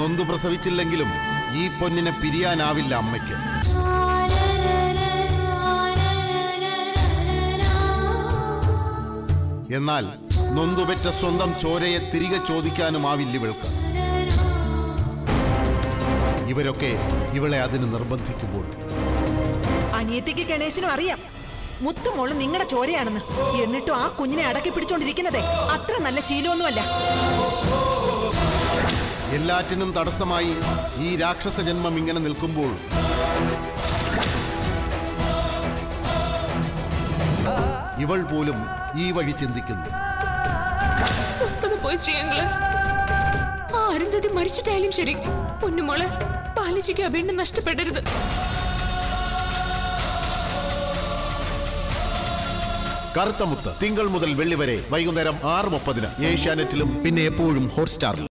നൊന്തു പ്രസവിച്ചില്ലെങ്കിലും ഈ പൊന്നിനെ പിരിയാനാവില്ല അമ്മയ്ക്ക് എന്നാൽ നൊന്തുപെറ്റ സ്വന്തം ചോരയെ തിരികെ ചോദിക്കാനുമാവില്ല ഇവൾക്ക് ഇവരൊക്കെ ഇവളെ അതിന് നിർബന്ധിക്കുമ്പോൾ അനിയത്തിക്ക് ഗണേശനും അറിയാം മുത്തുമോള് നിങ്ങളുടെ ചോരയാണെന്ന് എന്നിട്ടും ആ കുഞ്ഞിനെ അടക്കി പിടിച്ചോണ്ടിരിക്കുന്നതേ അത്ര നല്ല ശീലമൊന്നുമല്ല എല്ലാറ്റിനും തടസ്സമായി ഈ രാക്ഷസ ജന്മം ഇങ്ങനെ നിൽക്കുമ്പോൾ ഇവൾ പോലും ഈ വഴി ചിന്തിക്കുന്നു സ്വസ്ഥത പോയി ശ്രീയങ്ങള് ആ അരുന്ധതി മരിച്ചിട്ടായാലും ശരി പൊന്നുമോള് പാലിച്ചിക്ക് അഭിണ്ണ നഷ്ടപ്പെടരുത് കറുത്തമുത്ത് തിങ്കൾ മുതൽ വെള്ളി വരെ വൈകുന്നേരം ആറ് മുപ്പതിന് ഏഷ്യാനെറ്റിലും പിന്നെ എപ്പോഴും ഹോട്ട്സ്റ്റാറിലും